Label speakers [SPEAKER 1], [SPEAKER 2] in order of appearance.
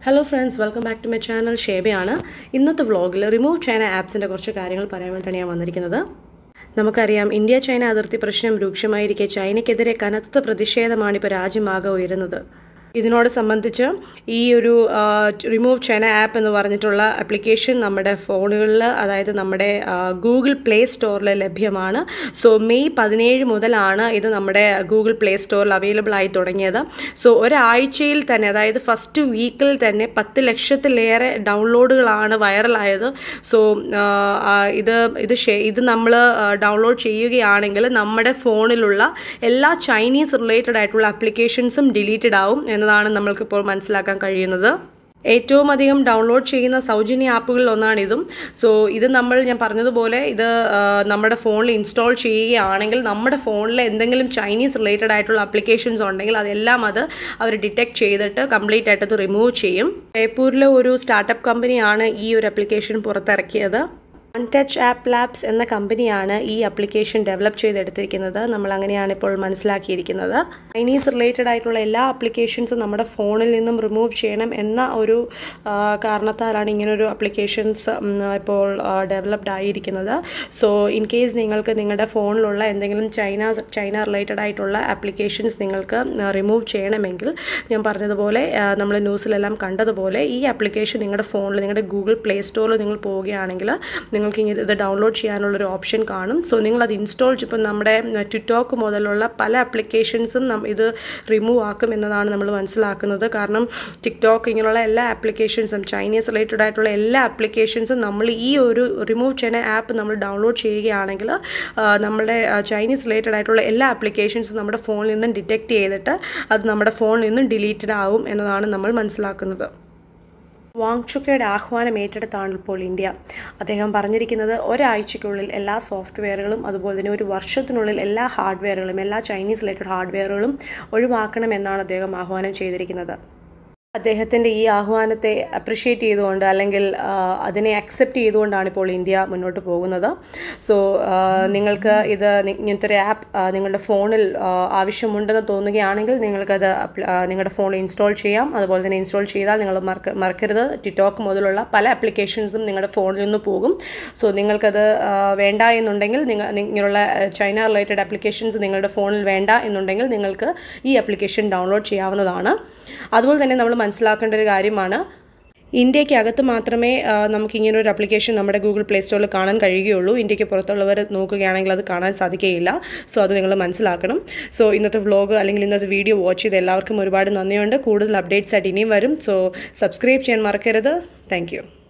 [SPEAKER 1] hello friends welcome back to my channel ഷേബയാണ് ഇന്നത്തെ വ്ളോഗിൽ റിമൂവ് ചൈന ആപ്സിൻ്റെ കുറച്ച് കാര്യങ്ങൾ പറയാൻ വേണ്ടിയിട്ടാണ് ഞാൻ വന്നിരിക്കുന്നത് നമുക്കറിയാം ഇന്ത്യ ചൈന അതിർത്തി പ്രശ്നം രൂക്ഷമായിരിക്കെ ചൈനയ്ക്കെതിരെ കനത്ത പ്രതിഷേധമാണ് ഇപ്പോൾ രാജ്യമാകെ ഉയരുന്നത് ഇതിനോട് സംബന്ധിച്ച് ഈ ഒരു റിമൂവ് ചൈന ആപ്പ് എന്ന് പറഞ്ഞിട്ടുള്ള ആപ്ലിക്കേഷൻ നമ്മുടെ ഫോണുകളിൽ അതായത് നമ്മുടെ ഗൂഗിൾ പ്ലേ സ്റ്റോറിൽ ലഭ്യമാണ് സോ മെയ് പതിനേഴ് മുതലാണ് ഇത് നമ്മുടെ ഗൂഗിൾ പ്ലേ സ്റ്റോറിൽ അവൈലബിൾ ആയി തുടങ്ങിയത് സോ ഒരാഴ്ചയിൽ തന്നെ അതായത് ഫസ്റ്റ് വീക്കിൽ തന്നെ പത്ത് ലക്ഷത്തിലേറെ ഡൗൺലോഡുകളാണ് വൈറലായത് സോ ഇത് ഇത് ഇത് നമ്മൾ ഡൗൺലോഡ് ചെയ്യുകയാണെങ്കിൽ നമ്മുടെ ഫോണിലുള്ള എല്ലാ ചൈനീസ് റിലേറ്റഡ് ആയിട്ടുള്ള ആപ്ലിക്കേഷൻസും ഡിലീറ്റഡ് ആവും എന്നതാണ് നമ്മൾക്കിപ്പോൾ മനസ്സിലാക്കാൻ കഴിയുന്നത് ഏറ്റവും അധികം ഡൗൺലോഡ് ചെയ്യുന്ന സൗജന്യ ആപ്പുകളിൽ ഒന്നാണിതും സോ ഇത് നമ്മൾ ഞാൻ പറഞ്ഞതുപോലെ ഇത് നമ്മുടെ ഫോണിൽ ഇൻസ്റ്റാൾ ചെയ്യുകയാണെങ്കിൽ നമ്മുടെ ഫോണിൽ എന്തെങ്കിലും ചൈനീസ് റിലേറ്റഡ് ആയിട്ടുള്ള ആപ്ലിക്കേഷൻസ് ഉണ്ടെങ്കിൽ അതെല്ലാം അത് അവർ ഡിറ്റക്ട് ചെയ്തിട്ട് കംപ്ലീറ്റ് ആയിട്ട് അത് റിമൂവ് ചെയ്യും ജയ്പൂരിലെ ഒരു സ്റ്റാർട്ടപ്പ് കമ്പനിയാണ് ഈ ഒരു ആപ്ലിക്കേഷൻ പുറത്തിറക്കിയത് വൺ ടച്ച് ആപ്പ് ലാബ്സ് എന്ന കമ്പനിയാണ് ഈ ആപ്ലിക്കേഷൻ ഡെവലപ്പ് ചെയ്തെടുത്തിരിക്കുന്നത് നമ്മൾ അങ്ങനെയാണ് ഇപ്പോൾ മനസ്സിലാക്കിയിരിക്കുന്നത് ചൈനീസ് റിലേറ്റഡ് ആയിട്ടുള്ള എല്ലാ ആപ്ലിക്കേഷൻസും നമ്മുടെ ഫോണിൽ നിന്നും റിമൂവ് ചെയ്യണം എന്ന ഒരു കാരണത്താലാണ് ഇങ്ങനൊരു ആപ്ലിക്കേഷൻസ് ഇപ്പോൾ ഡെവലപ്ഡ് ആയിരിക്കുന്നത് സോ ഇൻ കേസ് നിങ്ങൾക്ക് നിങ്ങളുടെ ഫോണിലുള്ള എന്തെങ്കിലും ചൈന ചൈന റിലേറ്റഡ് ആയിട്ടുള്ള ആപ്ലിക്കേഷൻസ് നിങ്ങൾക്ക് റിമൂവ് ചെയ്യണമെങ്കിൽ ഞാൻ പറഞ്ഞതുപോലെ നമ്മൾ ന്യൂസിലെല്ലാം കണ്ടതുപോലെ ഈ ആപ്ലിക്കേഷൻ നിങ്ങളുടെ ഫോണിൽ നിങ്ങളുടെ ഗൂഗിൾ പ്ലേ സ്റ്റോറിൽ നിങ്ങൾ പോവുകയാണെങ്കിൽ നിങ്ങൾക്ക് ഇങ്ങനെ ഇത് ഡൗൺലോഡ് ചെയ്യാനുള്ളൊരു ഓപ്ഷൻ കാണും സോ നിങ്ങൾ അത് ഇൻസ്റ്റാൾ ഇപ്പം നമ്മുടെ ട്വിറ്റോക്ക് മുതലുള്ള പല ആപ്ലിക്കേഷൻസും ഇത് റിമൂവ് ആക്കും എന്നതാണ് നമ്മൾ മനസ്സിലാക്കുന്നത് കാരണം ടിക്ടോക്ക് ഇങ്ങനെയുള്ള എല്ലാ ആപ്ലിക്കേഷൻസും ചൈനീസ് റിലേറ്റഡ് ആയിട്ടുള്ള എല്ലാ ആപ്ലിക്കേഷൻസും നമ്മൾ ഈ ഒരു റിമൂവ് ചെയ്യുന്ന ആപ്പ് നമ്മൾ ഡൗൺലോഡ് ചെയ്യുകയാണെങ്കിൽ നമ്മുടെ ചൈനീസ് റിലേറ്റഡ് ആയിട്ടുള്ള എല്ലാ ആപ്ലിക്കേഷൻസും നമ്മുടെ ഫോണിൽ നിന്നും ഡിറ്റക്ട് ചെയ്തിട്ട് അത് നമ്മുടെ ഫോണിൽ നിന്നും ഡിലീറ്റഡ് ആവും എന്നതാണ് നമ്മൾ മനസ്സിലാക്കുന്നത് വാങ്ചുക്കയുടെ ആഹ്വാനം ഏറ്റെടുത്താണ് ഇപ്പോൾ ഇന്ത്യ അദ്ദേഹം പറഞ്ഞിരിക്കുന്നത് ഒരാഴ്ചയ്ക്കുള്ളിൽ എല്ലാ സോഫ്റ്റ്വെയറുകളും അതുപോലെ തന്നെ ഒരു വർഷത്തിനുള്ളിൽ എല്ലാ ഹാർഡ്വെയറുകളും എല്ലാ ചൈനീസ് റിലേറ്റഡ് ഹാർഡ്വെയറുകളും ഒഴിവാക്കണമെന്നാണ് അദ്ദേഹം ആഹ്വാനം ചെയ്തിരിക്കുന്നത് അദ്ദേഹത്തിൻ്റെ ഈ ആഹ്വാനത്തെ അപ്രിഷ്യേറ്റ് ചെയ്തുകൊണ്ട് അല്ലെങ്കിൽ അതിനെ അക്സെപ്റ്റ് ചെയ്തുകൊണ്ടാണ് ഇപ്പോൾ ഇന്ത്യ മുന്നോട്ട് പോകുന്നത് സോ നിങ്ങൾക്ക് ഇത് ഇങ്ങനത്തെ ഒരു ആപ്പ് നിങ്ങളുടെ ഫോണിൽ ആവശ്യമുണ്ടെന്ന് തോന്നുകയാണെങ്കിൽ നിങ്ങൾക്കത് നിങ്ങളുടെ ഫോണിൽ ഇൻസ്റ്റാൾ ചെയ്യാം അതുപോലെ തന്നെ ഇൻസ്റ്റാൾ ചെയ്താൽ നിങ്ങൾ മറക്ക മറക്കരുത് ടിക്ടോക്ക് മുതലുള്ള പല ആപ്ലിക്കേഷൻസും നിങ്ങളുടെ ഫോണിൽ നിന്ന് പോകും സോ നിങ്ങൾക്കത് വേണ്ട എന്നുണ്ടെങ്കിൽ നിങ്ങൾ ഇങ്ങനെയുള്ള ചൈന റിലേറ്റഡ് ആപ്ലിക്കേഷൻസ് നിങ്ങളുടെ ഫോണിൽ വേണ്ട എന്നുണ്ടെങ്കിൽ നിങ്ങൾക്ക് ഈ ആപ്ലിക്കേഷൻ ഡൗൺലോഡ് ചെയ്യാവുന്നതാണ് അതുപോലെ തന്നെ നമ്മൾ മനസ്സിലാക്കേണ്ട ഒരു കാര്യമാണ് ഇന്ത്യക്ക് അകത്ത് മാത്രമേ നമുക്ക് ഇങ്ങനെ ഒരു ആപ്ലിക്കേഷൻ നമ്മുടെ ഗൂഗിൾ പ്ലേ സ്റ്റോറിൽ കാണാൻ കഴിയുകയുള്ളൂ ഇന്ത്യക്ക് പുറത്തുള്ളവർ നോക്കുകയാണെങ്കിൽ അത് കാണാൻ സാധിക്കുകയില്ല സോ അത് നിങ്ങൾ മനസ്സിലാക്കണം സോ ഇന്നത്തെ വ്ളോഗ് അല്ലെങ്കിൽ ഇന്നത്തെ വീഡിയോ വാച്ച് ചെയ്ത് എല്ലാവർക്കും ഒരുപാട് നന്ദിയുണ്ട് കൂടുതൽ അപ്ഡേറ്റ്സ് ആയിട്ട് ഇനിയും വരും സോ സബ്സ്ക്രൈബ് ചെയ്യാൻ മറക്കരുത് താങ്ക്